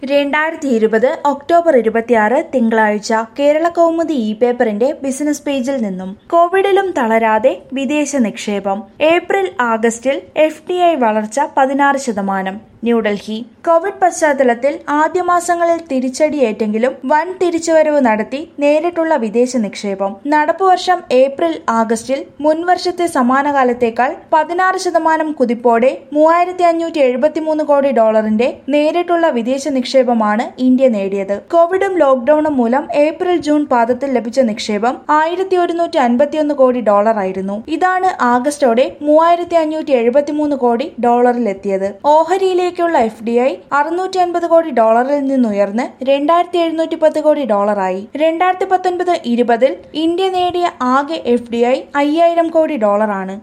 രണ്ടായിരത്തി ഇരുപത് ഒക്ടോബർ ഇരുപത്തിയാറ് തിങ്കളാഴ്ച കേരള കൗമുദി ഇ പേപ്പറിന്റെ ബിസിനസ് പേജിൽ നിന്നും കോവിഡിലും തളരാതെ വിദേശ നിക്ഷേപം ഏപ്രിൽ ആഗസ്റ്റിൽ എഫ് ഡി ഐ വളർച്ച പതിനാറ് ശതമാനം ന്യൂഡൽഹി കോവിഡ് പശ്ചാത്തലത്തിൽ ആദ്യ മാസങ്ങളിൽ തിരിച്ചടിയേറ്റെങ്കിലും വൻ തിരിച്ചുവരവ് നടത്തി നേരിട്ടുള്ള വിദേശ നിക്ഷേപം നടപ്പുവർഷം ഏപ്രിൽ ആഗസ്റ്റിൽ മുൻവർഷത്തെ സമാനകാലത്തേക്കാൾ പതിനാറ് ശതമാനം കുതിപ്പോടെ മൂവായിരത്തി അഞ്ഞൂറ്റി എഴുപത്തിമൂന്ന് കോടി ഡോളറിന്റെ നേരിട്ടുള്ള വിദേശ നിക്ഷേപമാണ് ഇന്ത്യ നേടിയത് കോവിഡും ലോക്ഡൌണും മൂലം ഏപ്രിൽ ജൂൺ പാദത്തിൽ ലഭിച്ച നിക്ഷേപം ആയിരത്തി ഒരുന്നൂറ്റി അൻപത്തിയൊന്ന് കോടി ഡോളറായിരുന്നു ഇതാണ് ആഗസ്റ്റോടെ മൂവായിരത്തി അഞ്ഞൂറ്റി എഴുപത്തിമൂന്ന് കോടി ഡോളറിലെത്തിയത് ഓഹരിയിലേക്കുള്ള എഫ് ഡി ഐ അറുന്നൂറ്റി അൻപത് കോടി ഡോളറിൽ നിന്നുയർന്ന് രണ്ടായിരത്തി എഴുന്നൂറ്റി പത്ത് കോടി ഡോളറായി രണ്ടായിരത്തി പത്തൊൻപത് ഇരുപതിൽ ഇന്ത്യ നേടിയ ആകെ എഫ് ഡി ഐ അയ്യായിരം കോടി ഡോളറാണ്